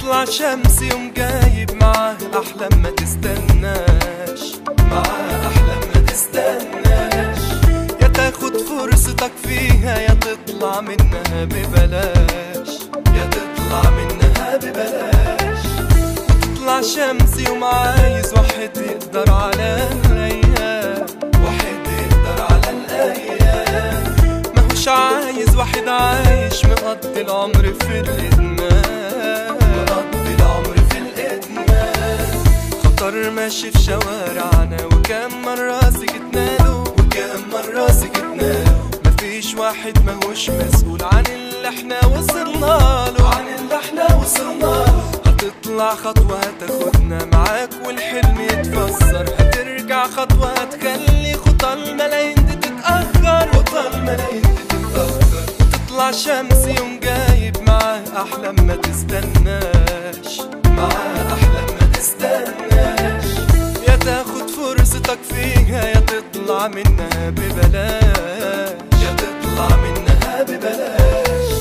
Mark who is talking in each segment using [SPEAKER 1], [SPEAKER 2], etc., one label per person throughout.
[SPEAKER 1] تطلع شمس يوم جايب معاه أحلام ما تستناش معاه أحلام ما تستناش يا تاخد فرصتك فيها يا تطلع منها ببلاش يا تطلع منها ببلاش تطلع شمس يوم عايز واحد يقدر على الأيام واحد يقدر على الأيام ماهوش عايز واحد عايش مقضي العمر في الإدمان مقضي العمر في الإدمان خطر ماشي في شوارعنا وكم مرة سكتنا له وكم مرة سكتنا له مفيش واحد ماهوش مسؤول عن اللي احنا وصلنا له عن اللي احنا وصلنا له هتطلع خطوة هتاخدنا معاك والحلم يتفسر هترجع خطوة هتخلي خطى الملايين دي تتأخر خطى الملايين دي تتأخر تطلع شمس يوم جايب معاه أحلام ما تستناش معاه أحلام ما تستناش يا تاخد فرصتك فيها يا تطلع منها ببلاش يا تطلع منها ببلاش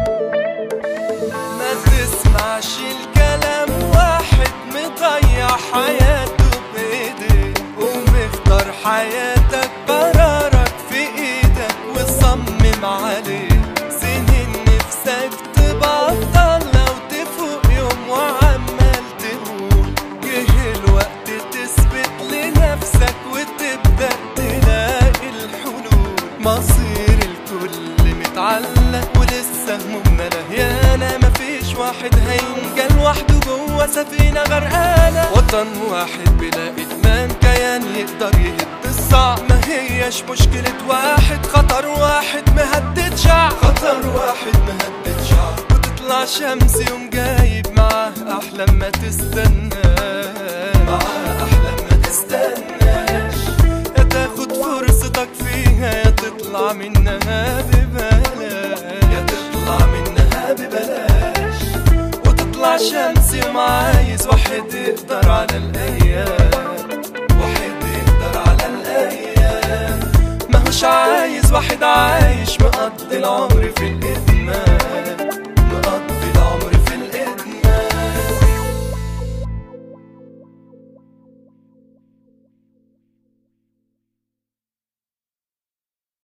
[SPEAKER 1] ما تسمعش الكلام واحد مضيع حياته بايديه ومختار حياتك قرارك في ايدك وصمم عليه سنين نفسك تبطل لو تفوق يوم وعمال تقول جه الوقت تثبت لنفسك وتبدأ تلاقي الحلول مصير الكل متعلق ولسه همومنا لهيانة مفيش واحد هينجى لوحده جوه سفينة غرقانة وطن واحد بلا إدمان كيان يقدر يهد الصعب ما هيش مشكلة واحد خطر واحد مهدد شعب خطر واحد مهدد شعب وتطلع شمس يوم جايب معاه أحلام ما تستناش معاه أحلام ما تستناش يا تاخد فرصتك فيها يا تطلع منها ببلاش يا تطلع منها ببلاش وتطلع شمس يوم عايز واحد يقدر على الأيام واحد يقدر على الأيام ماهوش عايز واحد عايش مقضي العمر في الأيام